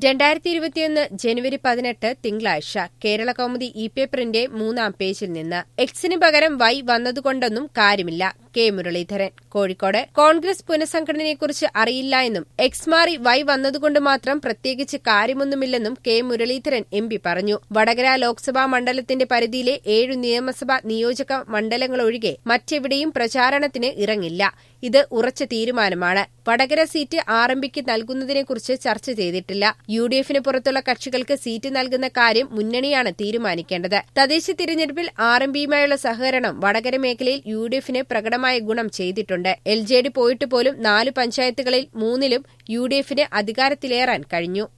രണ്ടായിരത്തി ഇരുപത്തിയൊന്ന് ജനുവരി പതിനെട്ട് തിങ്കളാഴ്ച കേരള കൗമുദി ഇ പേപ്പറിന്റെ മൂന്നാം പേജിൽ നിന്ന് എക്സിന് പകരം വൈ വന്നതുകൊണ്ടൊന്നും കാര്യമില്ല കെ മുരളീധരൻ കോഴിക്കോട് കോൺഗ്രസ് പുനഃസംഘടനയെക്കുറിച്ച് അറിയില്ല എന്നും എക്സ് മാറി വൈ വന്നതുകൊണ്ട് മാത്രം പ്രത്യേകിച്ച് കാര്യമൊന്നുമില്ലെന്നും കെ മുരളീധരൻ എം പി പറഞ്ഞു വടകര ലോക്സഭാ മണ്ഡലത്തിന്റെ പരിധിയിലെ ഏഴു നിയമസഭാ നിയോജക മണ്ഡലങ്ങളൊഴികെ മറ്റെവിടെയും പ്രചാരണത്തിന് ഇറങ്ങില്ല ഇത് ഉറച്ച തീരുമാനമാണ് വടകര സീറ്റ് ആർ എം പിക്ക് നൽകുന്നതിനെക്കുറിച്ച് ചർച്ച ചെയ്തിട്ടില്ല യു ഡി എഫിന് പുറത്തുള്ള കക്ഷികൾക്ക് സീറ്റ് നൽകുന്ന കാര്യം മുന്നണിയാണ് തീരുമാനിക്കേണ്ടത് തദ്ദേശ തിരഞ്ഞെടുപ്പിൽ ആർ എം പിയുമായുള്ള സഹകരണം വടകര മേഖലയിൽ യു ഡി എഫിന് പ്രകടമായ ഗുണം ചെയ്തിട്ടുണ്ട് എൽ ജെ ഡി പോയിട്ട് പോലും നാല് പഞ്ചായത്തുകളിൽ മൂന്നിലും യു ഡി എഫിന് അധികാരത്തിലേറാൻ കഴിഞ്ഞു